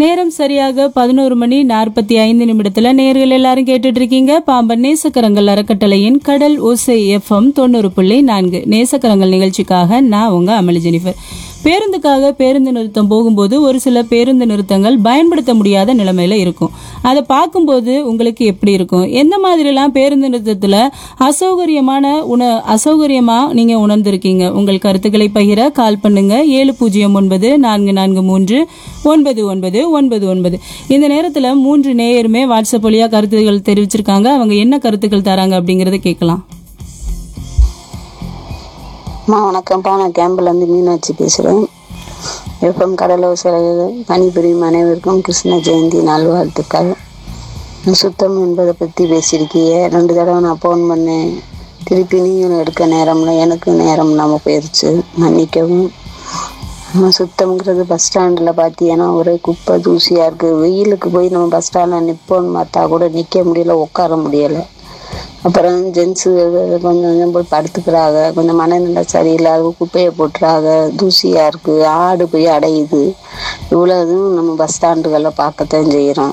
நேரம் சரியாக பதினோரு மணி நாற்பத்தி ஐந்து நிமிடத்துல நேர்கள் எல்லாரும் கேட்டுட்டு இருக்கீங்க பாம்பன் நேசக்கரங்கள் அறக்கட்டளையின் கடல் ஓசை எஃப்எம் தொண்ணூறு புள்ளி நான்கு நேசக்கரங்கள் நிகழ்ச்சிக்காக நான் உங்க அமளி ஜெனிஃபர் பேருந்துக்காக பேருந்து நிறுத்தம் போகும்போது ஒரு சில பேருந்து நிறுத்தங்கள் பயன்படுத்த முடியாத நிலைமையில இருக்கும் அதை பார்க்கும்போது உங்களுக்கு எப்படி இருக்கும் எந்த மாதிரிலாம் பேருந்து நிறுத்தத்துல அசௌகரியமான உண அசௌகரியமா நீங்க உணர்ந்திருக்கீங்க உங்கள் கருத்துக்களை பகிர கால் பண்ணுங்க ஏழு பூஜ்ஜியம் ஒன்பது நான்கு நான்கு மூன்று ஒன்பது ஒன்பது ஒன்பது ஒன்பது இந்த நேரத்துல மூன்று நேயருமே வாட்ஸ்அப் வழியா கருத்துக்கள் தெரிவிச்சிருக்காங்க அவங்க என்ன கருத்துக்கள் தராங்க அப்படிங்கறத கேட்கலாம் அம்மா வணக்கம்ப்பா நான் கேம்பிலேருந்து மீனாட்சி பேசுகிறேன் எஃப்எம் கடலோசையில் பணிபுரியும் அனைவருக்கும் கிருஷ்ண ஜெயந்தி நல்வாழ்த்துக்கள் சுத்தம் என்பதை பற்றி பேசியிருக்கீங்க ரெண்டு தடவை நான் ஃபோன் பண்ணேன் திருப்பி நீங்களும் எடுக்க நேரம்ல எனக்கு நேரம் இல்லாமல் போயிடுச்சு மன்னிக்கவும் நம்ம சுத்தம்ங்கிறது பஸ் ஸ்டாண்டில் பார்த்தீங்கன்னா ஒரே குப்பை தூசியாக இருக்குது வெயிலுக்கு போய் நம்ம பஸ் ஸ்டாண்டில் நிற்போன்னு பார்த்தா கூட நிற்க முடியல உட்கார முடியலை அப்புறம் ஜென்ஸு கொஞ்சம் கொஞ்சம் போய் படுத்துக்கிறாங்க கொஞ்சம் மனநிலை சரியில்லாத குப்பையை போட்டுறாங்க தூசியாக இருக்குது ஆடு போய் அடையுது இவ்வளோ இதுவும் நம்ம பஸ் ஸ்டாண்டுகளில் பார்க்கத்தான் செய்கிறோம்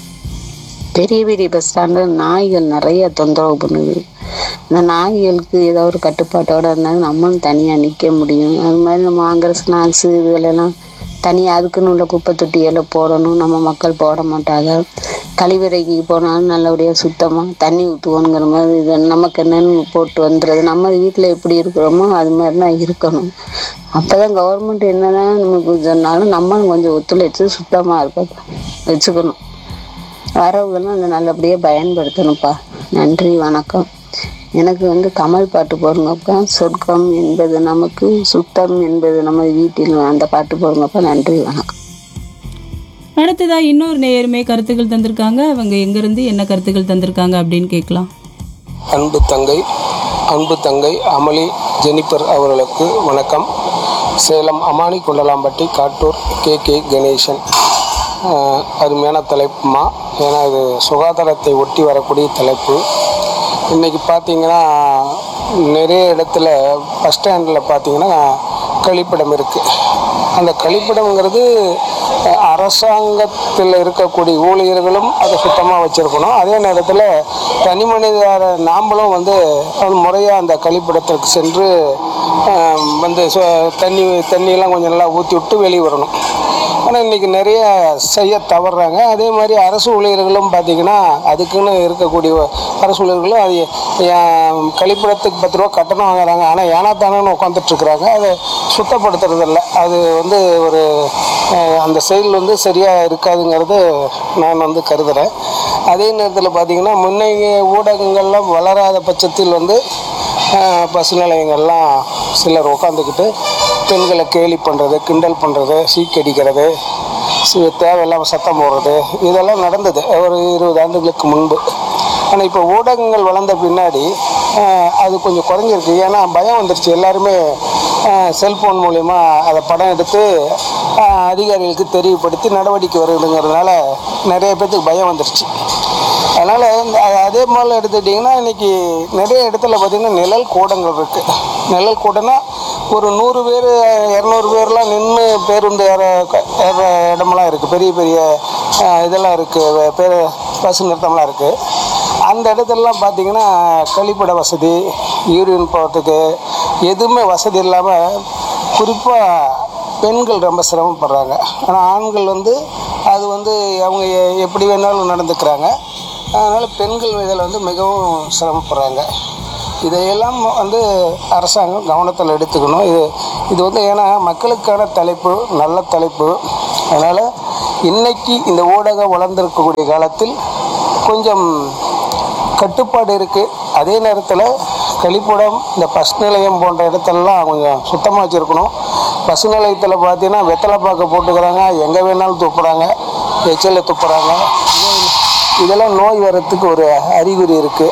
பெரிய பெரிய பஸ் ஸ்டாண்டில் நாய்கள் நிறைய தொந்தரவு பண்ணுது இந்த நாய்களுக்கு ஏதோ ஒரு கட்டுப்பாட்டோட இருந்தாலும் நம்மளும் தனியாக நிற்க முடியும் அது மாதிரி நம்ம வாங்குற ஸ்நாக்ஸு இதுகளெல்லாம் தனியாக அதுக்குன்னு உள்ள குப்பை தொட்டியெல்லாம் போடணும் நம்ம மக்கள் போட மாட்டாங்க கழிவறைக்கு போனாலும் நல்லபடியாக சுத்தமாக தண்ணி ஊற்றுவோங்கிற மாதிரி இது நமக்கு என்னன்னு போட்டு வந்துடுறது நம்ம வீட்டில் எப்படி இருக்கிறோமோ அது மாதிரி தான் இருக்கணும் அப்போ தான் கவர்மெண்ட் என்னதான் நமக்கு சொன்னாலும் நம்மளும் கொஞ்சம் ஒத்துழைச்சு சுத்தமாக இருக்க வச்சுக்கணும் வரவங்களும் அதை நல்லபடியாக பயன்படுத்தணும்ப்பா நன்றி வணக்கம் எனக்கு வந்து கமல் பாட்டு போடுங்கப்பா சொர்க்கம் என்பது நமக்கு சுத்தம் என்பது நம்ம வீட்டில் அந்த பாட்டு போடுங்கப்பா நன்றி வணக்கம் அடுத்ததா இன்னொரு நேயருமே கருத்துக்கள் தந்திருக்காங்க அவங்க எங்கிருந்து என்ன கருத்துக்கள் தந்திருக்காங்க அப்படின்னு கேட்கலாம் அன்பு தங்கை அன்பு தங்கை அமளி ஜெனிபர் அவர்களுக்கு வணக்கம் சேலம் அமானி குண்டலாம்பட்டி காட்டூர் கே கே கணேசன் ஆஹ் அருமையான தலைப்புமா ஏன்னா இது சுகாதாரத்தை ஒட்டி வரக்கூடிய தலைப்பு இன்றைக்கி பார்த்தீங்கன்னா நிறைய இடத்துல பஸ் ஸ்டாண்டில் பார்த்தீங்கன்னா கழிப்பிடம் இருக்குது அந்த கழிப்பிடம்ங்கிறது அஹ், அரசாங்கத்தில் இருக்கக்கூடிய ஊழியர்களும் அதை சுத்தமாக வச்சுருக்கணும் அதே நேரத்தில் தனி மனிதர நாம்பளும் வந்து முறையாக அந்த கழிப்பிடத்திற்கு சென்று அஹ், வந்து சு- தண்ணி தண்ணியெல்லாம் கொஞ்சம் நல்லா ஊற்றி விட்டு வெளியே வரணும் ஆனால் இன்றைக்கி நிறைய செய்ய தவறுறாங்க அதே மாதிரி அரசு ஊழியர்களும் பார்த்திங்கன்னா அதுக்குன்னு இருக்கக்கூடிய அரசு ஊழியர்களும் அது ஏன் கழிப்பிடத்துக்கு பத்து ரூபா கட்டணம் வாங்குறாங்க ஆனால் ஏனா தானு உட்காந்துட்ருக்குறாங்க அதை சுத்தப்படுத்துறதில்ல அது வந்து ஒரு அஹ், அந்த செயல் வந்து சரியாக இருக்காதுங்கிறது நான் வந்து கருதுகிறேன் அதே நேரத்தில் பார்த்திங்கன்னா முன்னைய ஊடகங்கள்லாம் வளராத பட்சத்தில் வந்து அஹ், பஸ் நிலையங்கள்லாம் சிலர் உட்காந்துக்கிட்டு பெண்களை கேலி பண்ணுறது கிண்டல் பண்ணுறது சீக்கடிக்கிறது சி- தேவையில்லாமல் சத்தம் போடுறது இதெல்லாம் நடந்தது ஒரு இருபது ஆண்டுகளுக்கு முன்பு ஆனால் இப்போ ஊடகங்கள் வளர்ந்த பின்னாடி அஹ், அது கொஞ்சம் குறைஞ்சிருக்கு ஏன்னா பயம் வந்துருச்சு எல்லாருமே செல்ஃபோன் மூலயமா அதை படம் எடுத்து அஹ், அதிகாரிகளுக்கு தெரியப்படுத்தி நடவடிக்கை வருதுங்கிறதுனால நிறைய பேர்த்துக்கு பயம் வந்துருச்சு அதனால் இந்த அ- அதே மாதிரி எடுத்துக்கிட்டிங்கன்னா இன்றைக்கி நிறைய இடத்துல பார்த்திங்கன்னா நிழல் கூடங்கள் இருக்குது நிழல் கூடனா ஒரு நூறு பேர் இரநூறு பேர்லாம் நின்று பேருந்து ஏற க- ஏற இடமெல்லாம் இருக்குது பெரிய பெரிய அஹ், இதெல்லாம் இருக்குது பேர் பஸ் நிறுத்தம்லாம் இருக்குது அந்த இடத்துலலாம் பார்த்தீங்கன்னா கழிப்பிட வசதி யூரின் போகிறதுக்கு எதுவுமே வசதி இல்லாமல் குறிப்பாக பெண்கள் ரொம்ப சிரமப்படுறாங்க ஆனால் ஆண்கள் வந்து அது வந்து அவங்க எ- எப்படி வேணாலும் நடந்துக்கிறாங்க அதனால் பெண்கள் இதில் வந்து மிகவும் சிரமப்படுறாங்க இதையெல்லாம் வந்து அரசாங்கம் கவனத்தில் எடுத்துக்கணும் இது இது வந்து ஏன்னா மக்களுக்கான தலைப்பு நல்ல தலைப்பு அதனால் இன்னைக்கு இந்த ஊடகம் வளர்ந்திருக்கக்கூடிய காலத்தில் கொஞ்சம் கட்டுப்பாடு இருக்குது அதே நேரத்தில் கழிப்பிடம் இந்த பஸ் நிலையம் போன்ற இடத்தெல்லாம் கொஞ்சம் சுத்தமாக வச்சுருக்கணும் பஸ் நிலையத்தில் பார்த்தீங்கன்னா வெத்தலை பாக்க போட்டுக்கிறாங்க எங்கே வேணாலும் துப்புறாங்க எச்சில் துப்புறாங்க இதெல்லாம் நோய் வர்றதுக்கு ஒரு அறிகுறி இருக்குது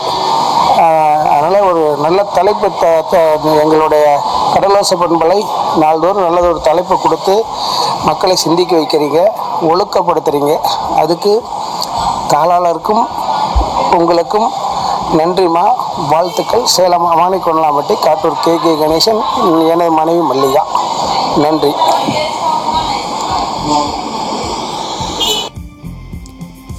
அதனால் ஒரு நல்ல தலைப்பு த த- எங்களுடைய கடலோச பண்பலை நாள்தோறும் நல்லது ஒரு தலைப்பு கொடுத்து மக்களை சிந்திக்க வைக்கிறீங்க ஒழுக்கப்படுத்துகிறீங்க அதுக்கு தாளாளருக்கும் உங்களுக்கும் நன்றிமா வாழ்த்துக்கள் சேலம் அமானி கொண்டலாம்பட்டி காட்டூர் கே கே கணேசன் எனது மனைவி மல்லிகா நன்றி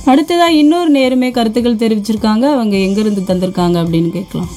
அடுத்ததா இன்னொரு நேருமே கருத்துக்கள் தெரிவிச்சிருக்காங்க அவங்க எங்க இருந்து தந்திருக்காங்க அப்படின்னு கேட்கலாம்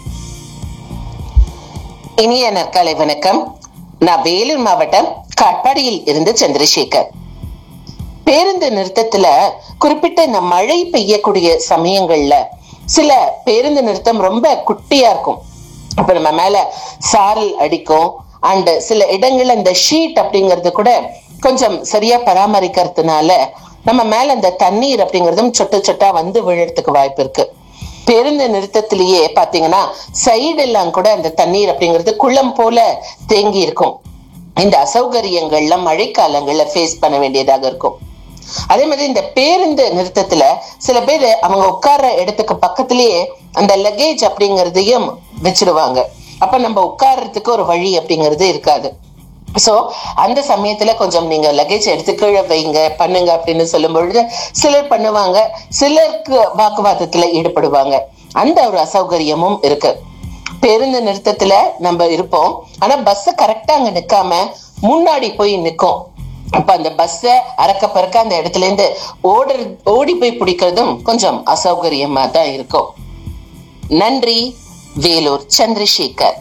இனிய நற்காலை வணக்கம் நான் வேலூர் மாவட்டம் காட்பாடியில் இருந்து சந்திரசேகர் பேருந்து நிறுத்தத்துல குறிப்பிட்ட இந்த மழை பெய்யக்கூடிய சமயங்கள்ல சில பேருந்து நிறுத்தம் ரொம்ப குட்டியா இருக்கும் அப்ப நம்ம மேல சாரல் அடிக்கும் அண்ட் சில இடங்கள்ல இந்த ஷீட் அப்படிங்கிறது கூட கொஞ்சம் சரியா பராமரிக்கிறதுனால நம்ம மேல அந்த தண்ணீர் அப்படிங்கறதும் சொட்டு சொட்டா வந்து விழுறதுக்கு வாய்ப்பு இருக்கு பேருந்து நிறுத்தத்திலேயே பாத்தீங்கன்னா சைடு எல்லாம் கூட அந்த தண்ணீர் அப்படிங்கிறது குளம் போல தேங்கி இருக்கும் இந்த அசௌகரியங்கள்ல மழைக்காலங்கள்ல ஃபேஸ் பண்ண வேண்டியதாக இருக்கும் அதே மாதிரி இந்த பேருந்து நிறுத்தத்துல சில பேர் அவங்க உட்கார்ற இடத்துக்கு பக்கத்திலேயே அந்த லக்கேஜ் அப்படிங்கறதையும் வச்சிருவாங்க அப்ப நம்ம உட்கார்றதுக்கு ஒரு வழி அப்படிங்கிறது இருக்காது சோ அந்த சமயத்துல கொஞ்சம் நீங்க லக்கேஜ் எடுத்து கீழே வைங்க பண்ணுங்க அப்படின்னு சொல்லும் பொழுது சிலர் பண்ணுவாங்க சிலருக்கு வாக்குவாதத்துல ஈடுபடுவாங்க அந்த ஒரு அசௌகரியமும் இருக்கு பேருந்து நிறுத்தத்துல நம்ம இருப்போம் ஆனா பஸ் கரெக்டா அங்க நிக்காம முன்னாடி போய் நிக்கும் அப்ப அந்த பஸ்ஸ அறக்க பறக்க அந்த இடத்துல இருந்து ஓடுற ஓடி போய் பிடிக்கிறதும் கொஞ்சம் அசௌகரியமா தான் இருக்கும் நன்றி வேலூர் சந்திரசேகர்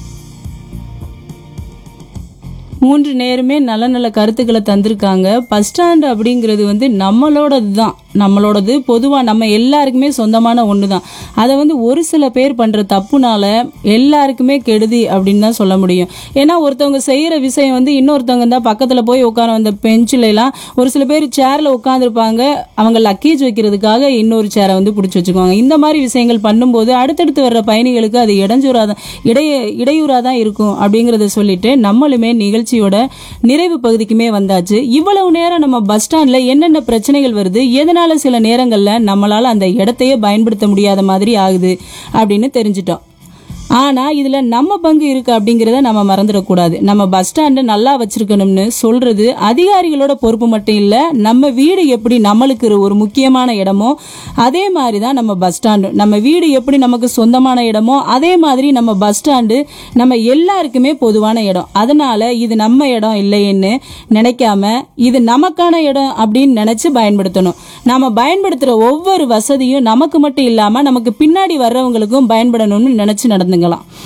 மூன்று நேருமே நல்ல நல்ல கருத்துக்களை தந்திருக்காங்க பஸ் ஸ்டாண்ட் அப்படிங்கிறது வந்து நம்மளோடது தான் நம்மளோடது பொதுவாக நம்ம எல்லாருக்குமே சொந்தமான ஒன்று தான் அதை வந்து ஒரு சில பேர் பண்ணுற தப்புனால எல்லாருக்குமே கெடுதி அப்படின்னு தான் சொல்ல முடியும் ஏன்னா ஒருத்தவங்க செய்கிற விஷயம் வந்து இன்னொருத்தவங்க தான் பக்கத்தில் போய் உட்கார அந்த பெஞ்சில எல்லாம் ஒரு சில பேர் சேரில் உட்காந்துருப்பாங்க அவங்க லக்கேஜ் வைக்கிறதுக்காக இன்னொரு சேரை வந்து பிடிச்சி வச்சுக்குவாங்க இந்த மாதிரி விஷயங்கள் பண்ணும்போது அடுத்தடுத்து வர்ற பயணிகளுக்கு அது இடைஞ்சூறாக தான் இடைய இடையூறாக தான் இருக்கும் அப்படிங்கிறத சொல்லிட்டு நம்மளுமே நிகழ்ச்சியோட நிறைவு பகுதிக்குமே வந்தாச்சு இவ்வளவு நேரம் நம்ம பஸ் ஸ்டாண்ட்ல என்னென்ன பிரச்சனைகள் வருது எதனால சில நேரங்கள்ல நம்மளால அந்த இடத்தையே பயன்படுத்த முடியாத மாதிரி ஆகுது அப்படின்னு தெரிஞ்சிட்டோம் ஆனா இதுல நம்ம பங்கு இருக்கு அப்படிங்கறத நம்ம மறந்துடக்கூடாது நம்ம பஸ் ஸ்டாண்டை நல்லா வச்சிருக்கணும்னு சொல்றது அதிகாரிகளோட பொறுப்பு மட்டும் இல்ல நம்ம வீடு எப்படி நம்மளுக்கு ஒரு- ஒரு முக்கியமான இடமோ அதே மாதிரி தான் நம்ம பஸ் ஸ்டாண்டு நம்ம வீடு எப்படி நமக்கு சொந்தமான இடமோ அதே மாதிரி நம்ம பஸ் ஸ்டாண்டு நம்ம எல்லாருக்குமே பொதுவான இடம் அதனால இது நம்ம இடம் இல்லைன்னு நினைக்காம இது நமக்கான இடம் அப்படின்னு நினைச்சு பயன்படுத்தணும் நாம பயன்படுத்துற ஒவ்வொரு வசதியும் நமக்கு மட்டும் இல்லாம நமக்கு பின்னாடி வர்றவங்களுக்கும் பயன்படணும்னு நினைச்சு நடந்துக்கலாம்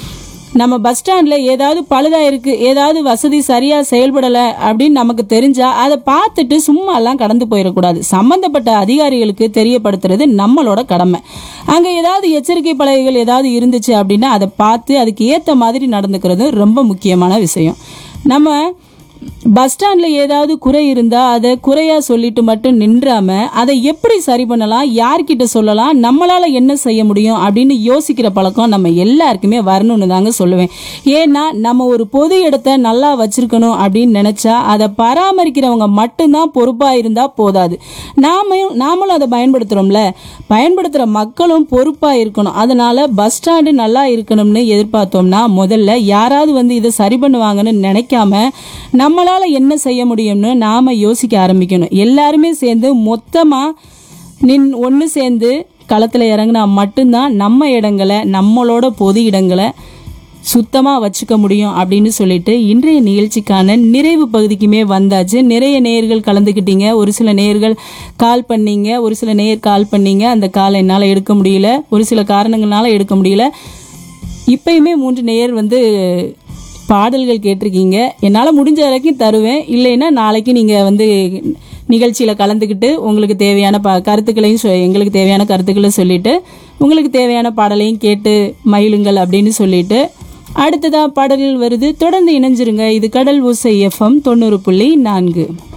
நம்ம பஸ் ஸ்டாண்ட்ல ஏதாவது பழுதா இருக்கு ஏதாவது வசதி சரியா செயல்படல அப்படின்னு நமக்கு தெரிஞ்சா அதை பார்த்துட்டு சும்மா எல்லாம் கடந்து போயிடக்கூடாது சம்பந்தப்பட்ட அதிகாரிகளுக்கு தெரியப்படுத்துறது நம்மளோட கடமை அங்க ஏதாவது எச்சரிக்கை பலகைகள் ஏதாவது இருந்துச்சு அப்படின்னா அதை பார்த்து அதுக்கு ஏத்த மாதிரி நடந்துக்கிறது ரொம்ப முக்கியமான விஷயம் நம்ம பஸ் ஸ்டாண்ட்ல ஏதாவது குறை இருந்தா அதை குறையா சொல்லிட்டு மட்டும் நின்றாம அதை எப்படி சரி பண்ணலாம் யார்கிட்ட சொல்லலாம் நம்மளால என்ன செய்ய முடியும் அப்படின்னு யோசிக்கிற பழக்கம் நம்ம எல்லாருக்குமே வரணும்னு தாங்க சொல்லுவேன் ஏன்னா நம்ம ஒரு பொது இடத்த நல்லா வச்சிருக்கணும் அப்படின்னு நினைச்சா அதை பராமரிக்கிறவங்க மட்டும்தான் பொறுப்பா இருந்தா போதாது நாம நாமளும் அதை பயன்படுத்துறோம்ல பயன்படுத்துற மக்களும் பொறுப்பா இருக்கணும் அதனால பஸ் ஸ்டாண்டு நல்லா இருக்கணும்னு எதிர்பார்த்தோம்னா முதல்ல யாராவது வந்து இதை சரி பண்ணுவாங்கன்னு நினைக்காம நம்மளால என்ன செய்ய முடியும்னு நாம யோசிக்க ஆரம்பிக்கணும் எல்லாருமே சேர்ந்து மொத்தமா நின் ஒன்று சேர்ந்து களத்தில் இறங்கினா மட்டும்தான் நம்ம இடங்களை நம்மளோட பொது இடங்களை சுத்தமாக வச்சுக்க முடியும் அப்படின்னு சொல்லிட்டு இன்றைய நிகழ்ச்சிக்கான நிறைவு பகுதிக்குமே வந்தாச்சு நிறைய நேயர்கள் கலந்துக்கிட்டீங்க ஒரு சில நேயர்கள் கால் பண்ணீங்க ஒரு சில நேயர் கால் பண்ணீங்க அந்த காலை என்னால் எடுக்க முடியல ஒரு சில காரணங்களால எடுக்க முடியல இப்பயுமே மூன்று நேயர் வந்து பாடல்கள் கேட்டிருக்கீங்க என்னால் முடிஞ்ச வரைக்கும் தருவேன் இல்லைன்னா நாளைக்கு நீங்கள் வந்து நிகழ்ச்சியில் கலந்துக்கிட்டு உங்களுக்கு தேவையான ப கருத்துக்களையும் சொ- எங்களுக்கு தேவையான கருத்துக்களை சொல்லிட்டு உங்களுக்கு தேவையான பாடலையும் கேட்டு மயிலுங்கள் அப்படின்னு சொல்லிட்டு அடுத்ததா பாடல்கள் வருது தொடர்ந்து இணைஞ்சிருங்க இது கடல் ஓசை எஃப்எம் தொண்ணூறு புள்ளி நான்கு